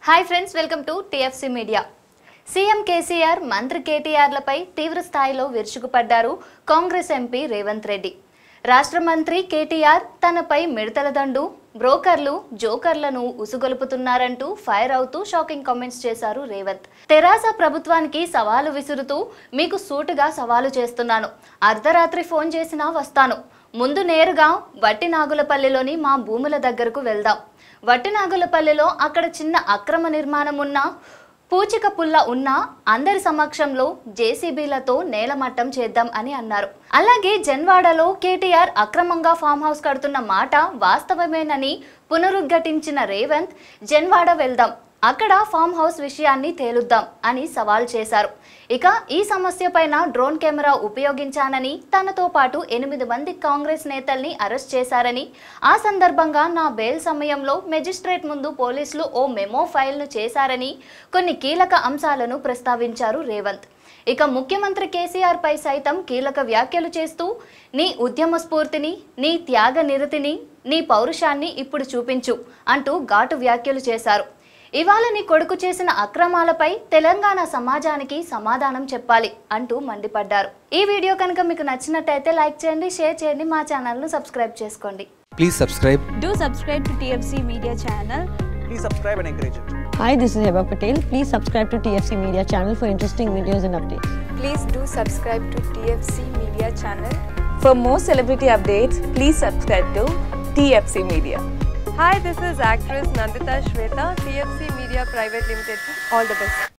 Hi friends welcome to T F C media CM KCR మంత్రి కేటీఆర్లపై తీవ్ర స్థాయిలో విరుచుకుపడ్డారు కాంగ్రెస్ ఎంపీ రేవంత్ రెడ్డి రాష్ట్ర మంత్రి కేటీఆర్ తనపై మిడతల దండు బ్రోకర్లు జోకర్లను ఉసుగొలుపుతున్నారంటూ ఫైర్ అవుతూ షాకింగ్ కామెంట్స్ చేశారు రేవంత్ తెరాస ప్రభుత్వానికి సవాలు విసురుతూ మీకు సూటుగా సవాలు చేస్తున్నాను అర్ధరాత్రి ఫోన్ చేసినా వస్తాను ముందు నేరుగా వట్టినాగులపల్లిలోని మా భూముల దగ్గరకు వెళ్దాం వట్టినాగులపల్లిలో అక్కడ చిన్న అక్రమ నిర్మాణం ఉన్నా పూచిక పుల్ల ఉన్నా అందరి సమక్షంలో జేసీబీలతో నేలమట్టం చేద్దాం అని అన్నారు అలాగే జన్వాడలో కేటీఆర్ అక్రమంగా ఫామ్ హౌస్ కడుతున్న మాట వాస్తవమేనని పునరుద్ఘాటించిన రేవంత్ జన్వాడ వెళ్దాం అక్కడ ఫామ్ హౌస్ విషయాన్ని తేలుద్దాం అని సవాల్ చేశారు ఇక ఈ సమస్య పైన డ్రోన్ కెమెరా ఉపయోగించానని తనతో పాటు ఎనిమిది మంది కాంగ్రెస్ నేతల్ని అరెస్ట్ చేశారని ఆ సందర్భంగా నా బెయిల్ సమయంలో మెజిస్ట్రేట్ ముందు పోలీసులు ఓ మెమో ఫైల్ను చేశారని కొన్ని కీలక అంశాలను ప్రస్తావించారు రేవంత్ ఇక ముఖ్యమంత్రి కేసీఆర్ పై సైతం కీలక వ్యాఖ్యలు చేస్తూ నీ ఉద్యమ స్ఫూర్తిని నీ త్యాగ నిరతిని నీ పౌరుషాన్ని ఇప్పుడు చూపించు అంటూ ఘాటు వ్యాఖ్యలు చేశారు ఇవాళ నీ కొడుకు చేసిన అక్రమాలపై తెలంగాణ సమాజానికి సమాధానం చెప్పాలి అంటూ మండిపడ్డారు ఈ వీడియో కనుక మీకు నచ్చినట్టయితే లైక్ చేయండి షేర్ చేయండి మా ఛానల్ను సబ్స్క్రైబ్ చేసుకోండి Please subscribe. Do subscribe to TFC Media channel. please subscribe and encourage it. Hi, this is Heba Patel. Please subscribe to TFC Media channel for interesting videos and updates. Please do subscribe to TFC Media channel. For more celebrity updates, please subscribe to TFC Media. Hi, this is actress Nandita Shweta, TFC Media Private Limited. All the best.